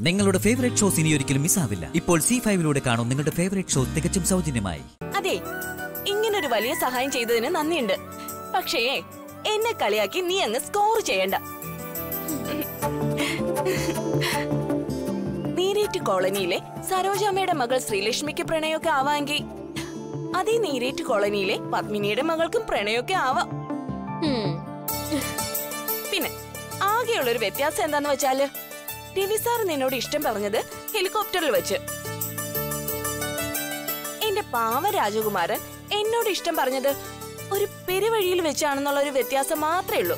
നിങ്ങളുടെ favourite shows ഇനി ഒരിക്കലും മിസ്സാവില്ല ഇപ്പോൾ സി ഫൈവിലൂടെ കാണും നിങ്ങളുടെ ഫേവറേറ്റ് ഷോ തികച്ചും സൗജന്യമായി അതെ ഇങ്ങനൊരു വലിയ സഹായം ചെയ്തതിന് നന്ദിയുണ്ട് പക്ഷേ എന്നെ കളിയാക്കി നീ അങ്ങ് സ്കോർ ചെയ്യണ്ട നീരേറ്റ് കോളനിയിലെ സരോജാമ്മയുടെ മകൾ ശ്രീലക്ഷ്മിക്ക് പ്രണയമൊക്കെ ആവാമെങ്കിൽ അതേ നീരേറ്റ് കോളനിയിലെ പത്മിനിയുടെ മകൾക്കും പ്രണയമൊക്കെ ആവാം ഉം. പിന്നെ ആകെയുള്ളൊരു വ്യത്യാസം എന്താന്ന് വെച്ചാല് രവി സാർ നിന്നോട് ഇഷ്ടം പറഞ്ഞത് ഹെലികോപ്റ്ററിൽ വെച്ച് എന്റെ പാവ രാജകുമാരൻ എന്നോട് ഇഷ്ടം പറഞ്ഞത് ഒരു പെരുവഴിയിൽ വെച്ചാണെന്നുള്ള ഒരു വ്യത്യാസം മാത്രമേ ഉള്ളൂ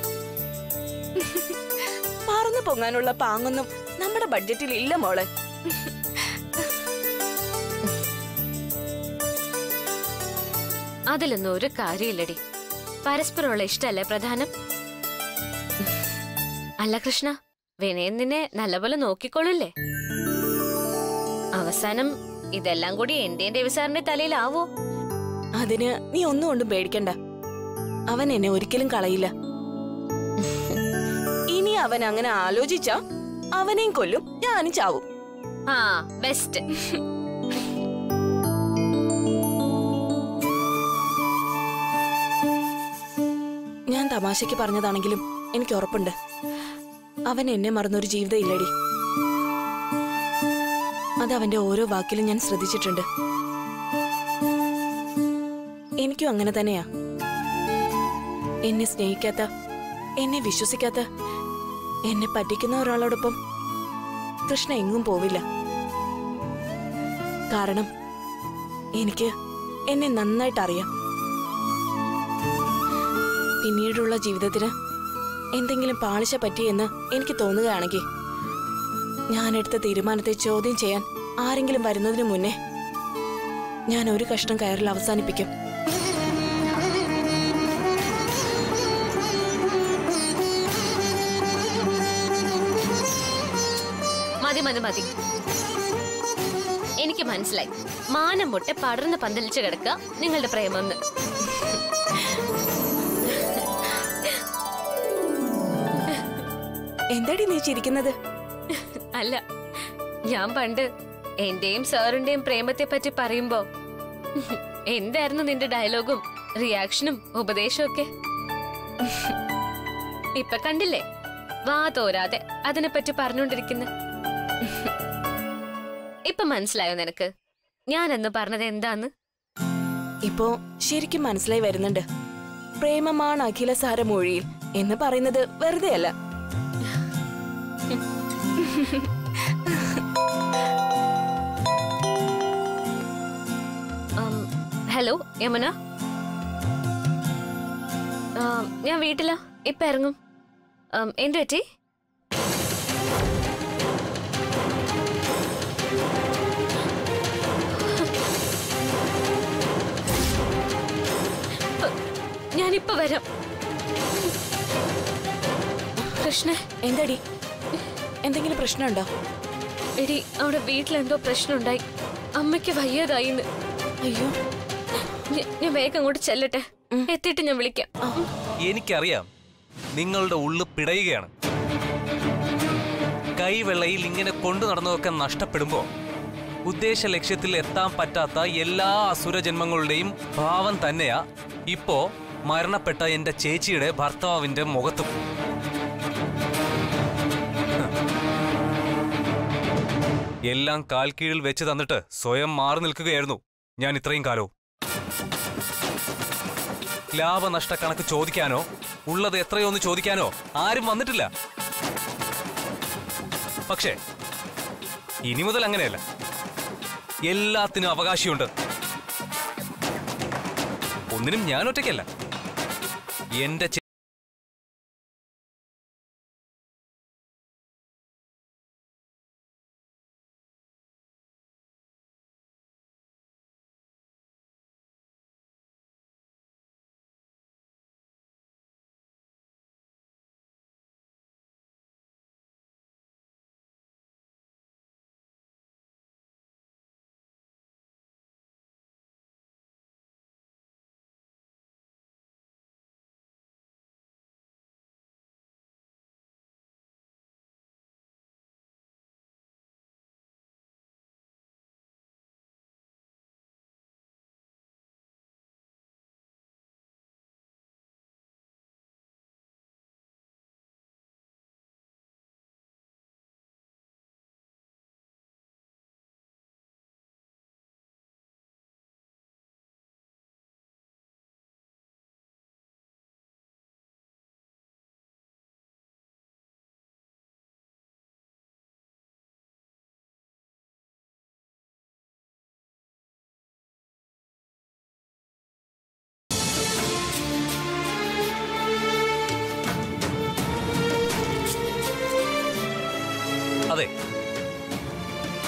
പറന്നു പൊങ്ങാനുള്ള പാങ്ങൊന്നും നമ്മുടെ ബഡ്ജറ്റിൽ ഇല്ല മോളെ അതിലൊന്നും ഒരു കാര്യമില്ലടി പരസ്പരമുള്ള ഇഷ്ടല്ലേ പ്രധാനം അല്ല കൃഷ്ണ വിനയൻ നിന്നെ നല്ലപോലെ നോക്കിക്കൊള്ളൂല്ലേ അവസാനം ഇതെല്ലാം കൂടി എന്റെയും രവിസാറിന്റെ തലയിലാവോ അതിന് നീ ഒന്നും കൊണ്ടും പേടിക്കണ്ട അവൻ എന്നെ ഒരിക്കലും കളയില്ല ഇനി അവൻ അങ്ങനെ ആലോചിച്ച അവനെയും കൊല്ലും ഞാനും ചാവും ആ ബെസ്റ്റ് ഞാൻ തമാശയ്ക്ക് പറഞ്ഞതാണെങ്കിലും എനിക്ക് ഉറപ്പുണ്ട് അവൻ എന്നെ മറന്നൊരു ജീവിതം ഇല്ലടി അത് അവന്റെ ഓരോ വാക്കിലും ഞാൻ ശ്രദ്ധിച്ചിട്ടുണ്ട് എനിക്കും അങ്ങനെ തന്നെയാ എന്നെ സ്നേഹിക്കാത്ത എന്നെ വിശ്വസിക്കാത്ത എന്നെ പറ്റിക്കുന്ന ഒരാളോടൊപ്പം കൃഷ്ണ എങ്ങും പോവില്ല കാരണം എനിക്ക് എന്നെ നന്നായിട്ട് അറിയാം പിന്നീടുള്ള ജീവിതത്തിന് എന്തെങ്കിലും പാളിച്ച പറ്റിയെന്ന് എനിക്ക് തോന്നുകയാണെങ്കിൽ ഞാൻ എടുത്ത തീരുമാനത്തെ ചോദ്യം ചെയ്യാൻ ആരെങ്കിലും വരുന്നതിന് മുന്നേ ഞാൻ ഒരു കഷ്ണം കയറിൽ അവസാനിപ്പിക്കും മതി മതി മതി എനിക്ക് മനസ്സിലായി മാനം മുട്ടെ പടർന്ന് പന്തലിച്ച് കിടക്കുക നിങ്ങളുടെ പ്രേമെന്ന് എന്താടി നീ ചിരിക്കുന്നത് അല്ല ഞാൻ പണ്ട് എന്റെയും സാറിന്റെയും പ്രേമത്തെ പറ്റി പറയുമ്പോ എന്തായിരുന്നു നിന്റെ ഡയലോഗും റിയാക്ഷനും ഉപദേശവും ഒക്കെ ഇപ്പൊ കണ്ടില്ലേ വാ തോരാതെ അതിനെപ്പറ്റി പറഞ്ഞുകൊണ്ടിരിക്കുന്ന ഇപ്പൊ മനസ്സിലായോ നിനക്ക് ഞാൻ എന്ന് പറഞ്ഞത് എന്താന്ന് ഇപ്പോ ശരിക്കും മനസ്സിലായി വരുന്നുണ്ട് പ്രേമമാണ് അഖില സാരമൊഴിയിൽ എന്ന് പറയുന്നത് വെറുതെയല്ല ആം, ഹലോ യമുന ആം, ഞാൻ വീട്ടിലാ ഇപ്പൊ ഇറങ്ങും ആം, എന്ത് പറ്റി ഞാനിപ്പോ വരാം കൃഷ്ണ എന്താടി എന്തെങ്കിലും പ്രശ്നമുണ്ടോ എടി അവിടെ വീട്ടിലെന്തോ പ്രശ്നമുണ്ടായി അമ്മയ്ക്ക് വയ്യാതായിന്ന് അയ്യോ ഞ- ഞാൻ വേഗം അങ്ങോട്ട് ചെല്ലട്ടെ എത്തിയിട്ട് ഞാൻ വിളിക്കാം എനിക്കറിയാം നിങ്ങളുടെ ഉള്ളു പിടയുകയാണ് കൈവെള്ളയിൽ ഇങ്ങനെ കൊണ്ടു നടന്നതൊക്കെ നഷ്ടപ്പെടുമ്പോ ഉദ്ദേശ ലക്ഷ്യത്തിൽ എത്താൻ പറ്റാത്ത എല്ലാ അസുരജന്മങ്ങളുടെയും ഭാവം തന്നെയാ ഇപ്പോ മരണപ്പെട്ട എന്റെ ചേച്ചിയുടെ ഭർത്താവിന്റെ മുഖത്തും എല്ലാം കാൽ കീഴിൽ വെച്ച് തന്നിട്ട് സ്വയം മാറി നിൽക്കുകയായിരുന്നു ഞാൻ ഇത്രയും കാലവും ലാഭനഷ്ട കണക്ക് ചോദിക്കാനോ ഉള്ളത് എത്രയോ എന്ന് ചോദിക്കാനോ ആരും വന്നിട്ടില്ല പക്ഷേ ഇനി മുതൽ അങ്ങനെയല്ല എല്ലാത്തിനും അവകാശമുണ്ട് ഒന്നിനും ഞാൻ ഒറ്റയ്ക്കല്ല എന്റെ ചെ-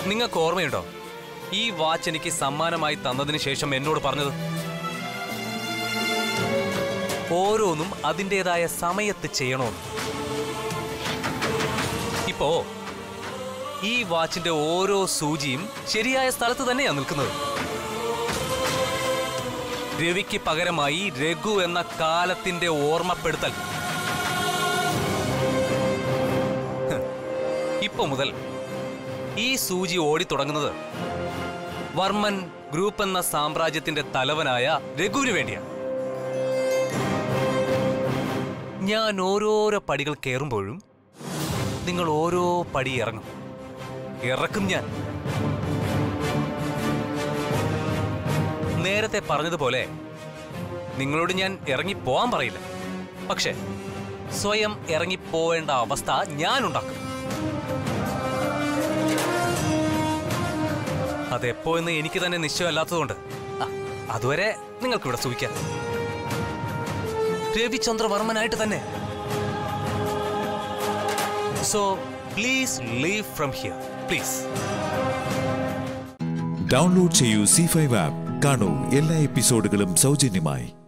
നിങ്ങൾക്ക് ഓർമ്മയുണ്ടോ ഈ വാച്ച് എനിക്ക് സമ്മാനമായി തന്നതിന് ശേഷം എന്നോട് പറഞ്ഞത് ഓരോന്നും അതിൻ്റെതായ സമയത്ത് ചെയ്യണമെന്ന് ഇപ്പോ ഈ വാച്ചിന്റെ ഓരോ സൂചിയും ശരിയായ സ്ഥലത്ത് തന്നെയാ നിൽക്കുന്നത് രവിക്ക് പകരമായി രഘു എന്ന കാലത്തിന്റെ ഓർമ്മപ്പെടുത്തൽ ഹ്. ഇപ്പൊ മുതൽ ഈ സൂചി ഓടിത്തുടങ്ങുന്നത് വർമ്മൻ ഗ്രൂപ്പ് എന്ന സാമ്രാജ്യത്തിന്റെ തലവനായ രഘുവിന് വേണ്ടിയാണ് ഞാൻ ഓരോരോ പടികൾ കയറുമ്പോഴും നിങ്ങൾ ഓരോ പടി ഇറങ്ങും ഇറക്കും ഞാൻ നേരത്തെ പറഞ്ഞതുപോലെ നിങ്ങളോട് ഞാൻ ഇറങ്ങി പോവാൻ പറയില്ല പക്ഷെ സ്വയം ഇറങ്ങിപ്പോവേണ്ട അവസ്ഥ ഞാൻ ഉണ്ടാക്കും അതെപ്പോ എന്ന് എനിക്ക് തന്നെ നിശ്ചയമല്ലാത്തതുകൊണ്ട് ആ, അതുവരെ നിങ്ങൾക്കിവിടെ സൂഹിക്കാം രവിചന്ദ്രവർമ്മനായിട്ട് തന്നെ so please leave from here please download ചെയ്യൂ സി ഫൈവ് ആപ്പ് കാണൂ എല്ലാ എപ്പിസോഡുകളും സൗജന്യമായി